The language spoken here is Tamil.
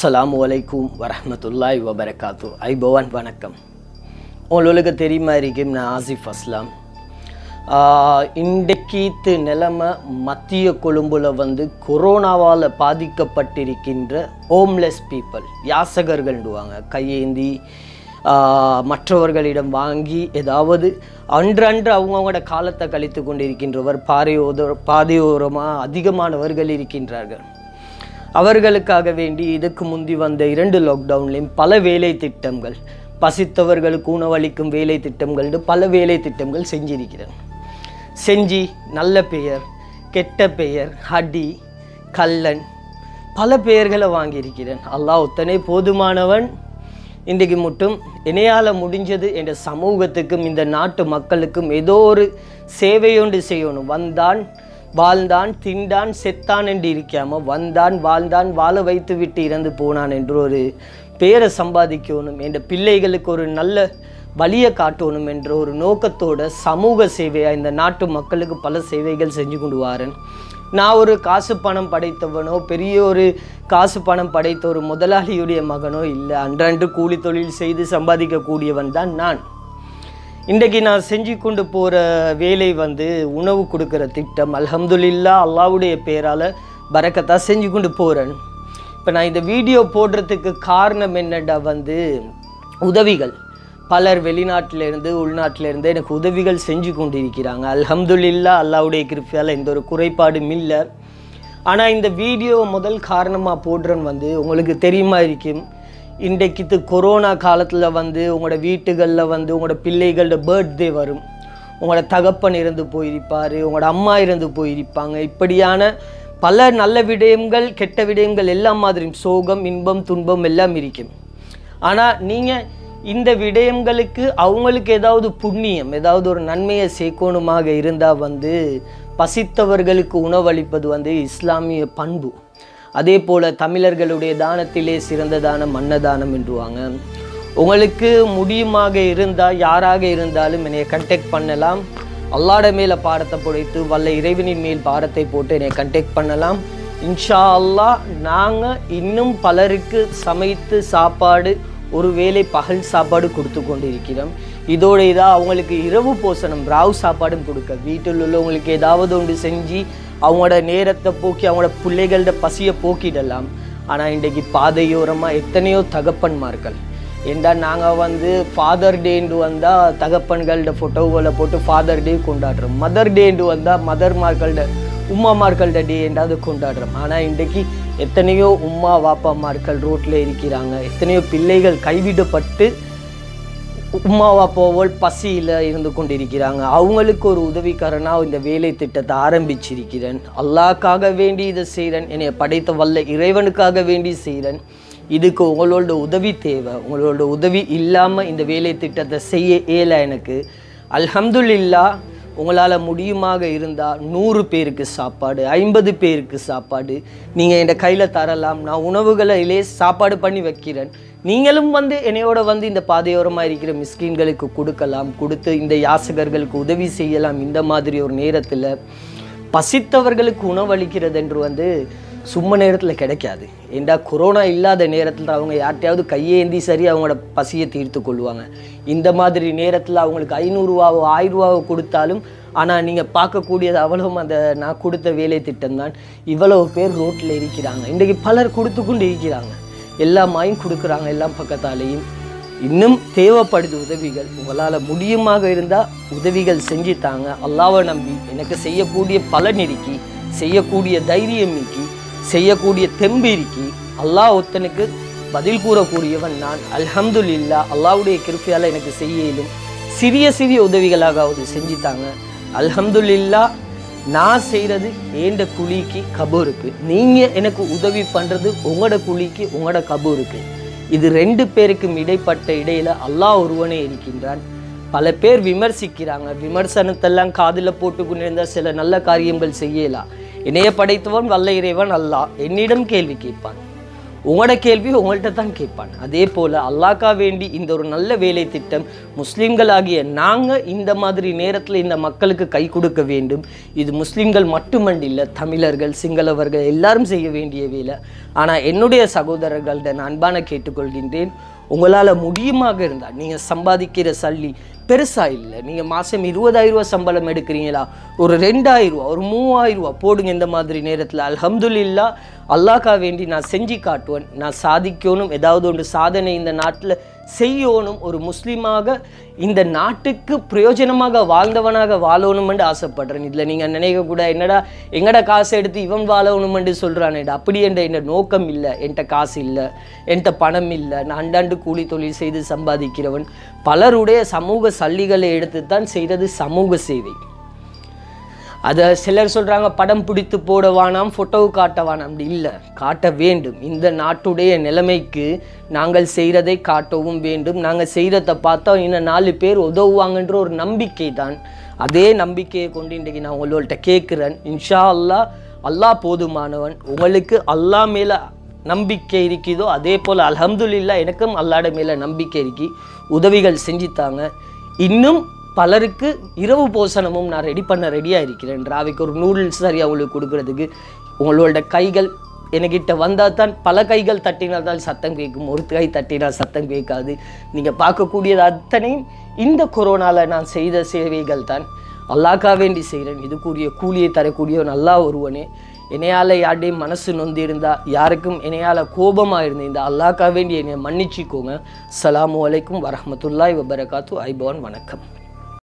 அஸ்ஸலாமு அலைக்கும் வரஹ்மத்துல்லாஹி வபரகாத்து ஐபவான் வணக்கம் உங்களுக்கு தெரியுமா இருக்கும் நான் ஆசிஃப் அஸ்லாம் ஆஹ், இன்றைக்கீத்து நிலைமை மத்திய கொழும்புல வந்து கொரோனாவால் பாதிக்கப்பட்டிருக்கின்ற ஹோம்லெஸ் பீப்புள் யாசகர்கள்டுவாங்க கையேந்தி ஆஹ், மற்றவர்களிடம் வாங்கி ஏதாவது அன்றன்று அவங்கவுங்களோட காலத்தை கழித்து கொண்டிருக்கின்றவர் பாதையோத பாதையோரமாக அதிகமானவர்கள் இருக்கின்றார்கள் அவர்களுக்காக வேண்டி இதுக்கு முந்தி வந்த இரண்டு லாக்டவுன்லேயும் பல வேலை திட்டங்கள் பசித்தவர்களுக்கு உணவளிக்கும் வேலை திட்டங்கள்னு பல வேலை திட்டங்கள் செஞ்சிருக்கிறேன் செஞ்சு நல்ல பெயர் கெட்ட பெயர் அடி கள்ளன் பல பெயர்களை வாங்கியிருக்கிறேன் அல்லாஹ் ஒத்தனை போதுமானவன் இன்றைக்கு மட்டும் இணையால முடிஞ்சது என்ற சமூகத்துக்கும் இந்த நாட்டு மக்களுக்கும் ஏதோ ஒரு சேவையொன்று செய்யணும் வந்தான் வாழ்ந்தான் திண்டான் செத்தான் என்று இருக்காம வந்தான் வாழ்ந்தான் வாழ வைத்து விட்டு இறந்து போனான் என்று ஒரு பேரை சம்பாதிக்கணும் என்ற பிள்ளைகளுக்கு ஒரு நல்ல வழியை காட்டணும் என்ற ஒரு நோக்கத்தோட சமூக சேவையாக இந்த நாட்டு மக்களுக்கு பல சேவைகள் செஞ்சு கொண்டு வாரேன் நான் ஒரு காசு பணம் படைத்தவனோ பெரிய ஒரு காசு பணம் படைத்த ஒரு முதலாளியுடைய மகனோ இல்லை அன்றன்று கூலி தொழில் செய்து சம்பாதிக்கக்கூடியவன் தான் நான் இன்றைக்கு நான் செஞ்சு கொண்டு போகிற வேலை வந்து உணவு கொடுக்குற திட்டம் அல்ஹம்துலில்லா அல்லாவுடைய பேரால் பறக்கத்தா செஞ்சு கொண்டு போகிறேன் இப்போ நான் இந்த வீடியோ போடுறதுக்கு காரணம் என்னடா வந்து உதவிகள் பலர் வெளிநாட்டில இருந்து உள்நாட்டில இருந்து எனக்கு உதவிகள் செஞ்சு கொண்டிருக்கிறாங்க அல்ஹம்துலில்லா அல்லாவுடைய கிருப்பையால் எந்த ஒரு குறைபாடும் இல்லை ஆனால் இந்த வீடியோ முதல் காரணமாக போடுறேன்னு வந்து உங்களுக்கு தெரியுமா இருக்கும் இன்றைக்கு இது கொரோனா காலத்தில் வந்து உங்களோட வீட்டுகளில் வந்து உங்களோட பிள்ளைகளோட பர்த்டே வரும் உங்களோட தகப்பன் இறந்து போயிருப்பார் உங்களோட அம்மா இறந்து போயிருப்பாங்க இப்படியான பல நல்ல விடயங்கள் கெட்ட விடயங்கள் எல்லாம் மாதிரியும் சோகம் இன்பம் துன்பம் எல்லாம் இருக்கும் ஆனால் நீங்கள் இந்த விடயங்களுக்கு அவங்களுக்கு ஏதாவது புண்ணியம் ஏதாவது ஒரு நன்மையை சேர்க்கணுமாக இருந்தால் வந்து பசித்தவர்களுக்கு உணவளிப்பது வந்து இஸ்லாமிய பண்பு அதே போல் தமிழர்களுடைய தானத்திலே சிறந்த தானம் அன்னதானம் என்றுவாங்க உங்களுக்கு முடியுமாக இருந்தால் யாராக இருந்தாலும் என்னை கண்டெக்ட் பண்ணலாம் அல்லாட மேலே பாரத்தை புடைத்து வல்ல இறைவனின் மேல் பாரத்தை போட்டு என்னை கண்டெக்ட் பண்ணலாம் இன்ஷா அல்லாஹ் நாங்கள் இன்னும் பலருக்கு சமைத்து சாப்பாடு ஒரு வேளை பகல் சாப்பாடு கொடுத்து கொண்டு இருக்கிறோம் இதோட இதாக அவங்களுக்கு இரவு போசனம் ராவ் சாப்பாடும் கொடுக்க வீட்டில் உள்ளவங்களுக்கு ஏதாவது ஒன்று செஞ்சு அவங்களோட நேரத்தை போக்கி அவங்களோட பிள்ளைகளோட பசியை போக்கிடலாம் ஆனால் இன்றைக்கு பாதையோரமாக எத்தனையோ தகப்பன்மார்கள் ஏண்டா நாங்கள் வந்து ஃபாதர் டேண்டு வந்தால் தகப்பன்களோட ஃபோட்டோவில் போட்டு ஃபாதர் டே கொண்டாடுறோம் மதர் டேண்டு வந்தால் மதர்மார்களோட உம்மாமார்களோட டே என்றாவது கொண்டாடுறோம் ஆனால் இன்றைக்கு எத்தனையோ உம்மா வாப்பாமார்கள் ரோட்டில் இருக்கிறாங்க எத்தனையோ பிள்ளைகள் கைவிடப்பட்டு உம்மா வாப்பாவோல் பசியில் இருந்து கொண்டிருக்கிறாங்க அவங்களுக்கு ஒரு உதவிக்காரனாக இந்த வேலை திட்டத்தை ஆரம்பிச்சிருக்கிறேன் அல்லாஹ்க்காக வேண்டி இதை செய்கிறேன் என்னை படைத்த வல்ல இறைவனுக்காக வேண்டி செய்கிறேன் இதுக்கு உங்களோட உதவி தேவை உங்களோட உதவி இல்லாமல் இந்த வேலை திட்டத்தை செய்ய இயல எனக்கு அல்ஹம்துலில்லா உங்களால் முடியுமாக இருந்தால் நூறு பேருக்கு சாப்பாடு ஐம்பது பேருக்கு சாப்பாடு நீங்கள் என் கையில் தரலாம் நான் உணவுகளிலே சாப்பாடு பண்ணி வைக்கிறேன் நீங்களும் வந்து என்னையோட வந்து இந்த பாதையோரமாக இருக்கிற மிஸ்கின்களுக்கு கொடுக்கலாம் கொடுத்து இந்த யாசகர்களுக்கு உதவி செய்யலாம் இந்த மாதிரி ஒரு நேரத்தில் பசித்தவர்களுக்கு உணவளிக்கிறது என்று வந்து சும்மா நேரத்தில் கிடைக்காது ஏண்டா கொரோனா இல்லாத நேரத்தில் அவங்க யார்ட்டையாவது கையேந்தி சரி அவங்களோட பசியை தீர்த்து கொள்வாங்க இந்த மாதிரி நேரத்தில் அவங்களுக்கு ஐநூறுரூவாவோ ஆயிரரூவாவோ கொடுத்தாலும் ஆனால் நீங்கள் பார்க்கக்கூடியது அவ்வளவும் அந்த நான் கொடுத்த வேலை திட்டம் தான் இவ்வளவு பேர் ரோட்டில் இருக்கிறாங்க இன்றைக்கு பலர் கொடுத்து கொண்டு இருக்கிறாங்க எல்லா மாயும் கொடுக்குறாங்க எல்லாம் பக்கத்தாலேயும் இன்னும் தேவைப்படுது உதவிகள் உங்களால் முடியுமாக இருந்தால் உதவிகள் செஞ்சு தாங்க அல்லாவை நம்பி எனக்கு செய்யக்கூடிய பலன் இருக்கி செய்யக்கூடிய தைரியம் இருக்கி செய்யக்கூடிய தெம்பு இருக்கி அல்லாஹ் ஒத்தனுக்கு பதில் கூறக்கூடியவன் நான் அல்ஹம்துலில்லா அல்லாஹ்வுடைய கிருப்பையால் எனக்கு செய்ய இயலும் சிறிய சிறிய உதவிகளாகவது செஞ்சு தாங்க அல்ஹம்துலில்லா நான் செய்கிறது ஏண்ட குழிக்கு கபூருக்கு நீங்கள் எனக்கு உதவி பண்ணுறது உங்களோட குழிக்கு உங்களோட கபூருக்கு இது ரெண்டு பேருக்கும் இடைப்பட்ட இடையில அல்லாஹ் ஒருவனே இருக்கின்றான் பல பேர் விமர்சிக்கிறாங்க விமர்சனத்தெல்லாம் காதில் போட்டு கொண்டிருந்த சில நல்ல காரியங்கள் செய்யலாம் இணைய படைத்தவன் வல்ல இறைவன் அல்லாஹ் என்னிடம் கேள்வி கேட்பான் உங்களோட கேள்வி உங்கள்கிட்ட தான் கேட்பான் அதே போல் அல்லாக்கா வேண்டி இந்த ஒரு நல்ல வேலை திட்டம் முஸ்லீம்களாகிய நாங்கள் இந்த மாதிரி நேரத்தில் இந்த மக்களுக்கு கை கொடுக்க வேண்டும் இது முஸ்லீம்கள் மட்டுமண்டு இல்லை தமிழர்கள் சிங்களவர்கள் எல்லாரும் செய்ய வேண்டிய வேலை ஆனால் என்னுடைய சகோதரர்கள்ட்ட நான் அன்பான கேட்டுக்கொள்கின்றேன் உங்களால் முடியுமாக இருந்தால் நீங்கள் சம்பாதிக்கிற சல்லி பெருசாக இல்லை நீங்கள் மாதம் இருபதாயிரம் ரூபா சம்பளம் எடுக்கிறீங்களா ஒரு ரெண்டாயிரம் ரூபா ஒரு மூவாயிரம் ரூபா போடுங்க இந்த மாதிரி நேரத்தில் அல்ஹம்துலில்லா அல்லாஹ்க்கா வேண்டி நான் செஞ்சு காட்டுவேன் நான் சாதிக்கணும் ஏதாவது ஒன்று சாதனை இந்த நாட்டில் செய்யணும் ஒரு முஸ்லீமாக இந்த நாட்டுக்கு பிரயோஜனமாக வாழ்ந்தவனாக வாழணுமென்று ஆசைப்படுறேன் இதில் நீங்கள் நினைக்கக்கூட என்னடா எங்கட காசை எடுத்து இவன் வாழணுமென்று சொல்கிறானேடா அப்படி என்ற என்ன நோக்கம் இல்லை என்கிட்ட காசு இல்லை என்கிட்ட பணம் இல்லை நான் அண்டாண்டு கூலி தொழில் செய்து சம்பாதிக்கிறவன் பலருடைய சமூக சல்லிகளை எடுத்து தான் செய்கிறது சமூக சேவை அதை சிலர் சொல்கிறாங்க படம் பிடித்து போட வேணாம் ஃபோட்டோ காட்ட வேணாம் அப்படி இல்லை காட்ட வேண்டும் இந்த நாட்டுடைய நிலைமைக்கு நாங்கள் செய்கிறதை காட்டவும் வேண்டும் நாங்கள் செய்கிறத பார்த்தா இன்னும் நாலு பேர் உதவுவாங்கன்ற ஒரு நம்பிக்கை தான் அதே நம்பிக்கையை கொண்டு இன்றைக்கு நான் உங்கள்கிட்ட கேட்குறேன் இன்ஷா அல்லாஹ் அல்லாஹ் போதுமானவன் உங்களுக்கு அல்லாஹ் மேலே நம்பிக்கை இருக்குதோ அதே போல் அல்ஹம்துலில்லா எனக்கும் அல்லாட மேலே நம்பிக்கை இருக்கி உதவிகள் செஞ்சுத்தாங்க இன்னும் பலருக்கு இரவு போசனமும் நான் ரெடி பண்ண ரெடியாக இருக்கிறேன் ராவிக்கு ஒரு நூடுல்ஸ் சரி அவங்களுக்கு கொடுக்கறதுக்கு உங்களோட கைகள் என்கிட்ட வந்தால் தான் பல கைகள் தட்டினால் தான் சத்தம் கேட்கும் ஒரு கை தட்டினால் சத்தம் கேட்காது நீங்கள் பார்க்கக்கூடியது அத்தனையும் இந்த கொரோனாவில் நான் செய்த சேவைகள் தான் அல்லாக்கா வேண்டி செய்கிறேன் இதுக்குரிய கூலியை தரக்கூடிய நல்லா ஒருவனே என்னையால் யார்டையும் மனசு நொந்து இருந்தா யாருக்கும் என்னையால் கோபமாக இருந்து இந்த அல்லாக்கா வேண்டி என்னை மன்னிச்சிக்கோங்க அஸ்ஸலாமு அலைக்கும் வரஹ்மத்துல்லாஹி வபரகாத்து ஐபவன் வணக்கம்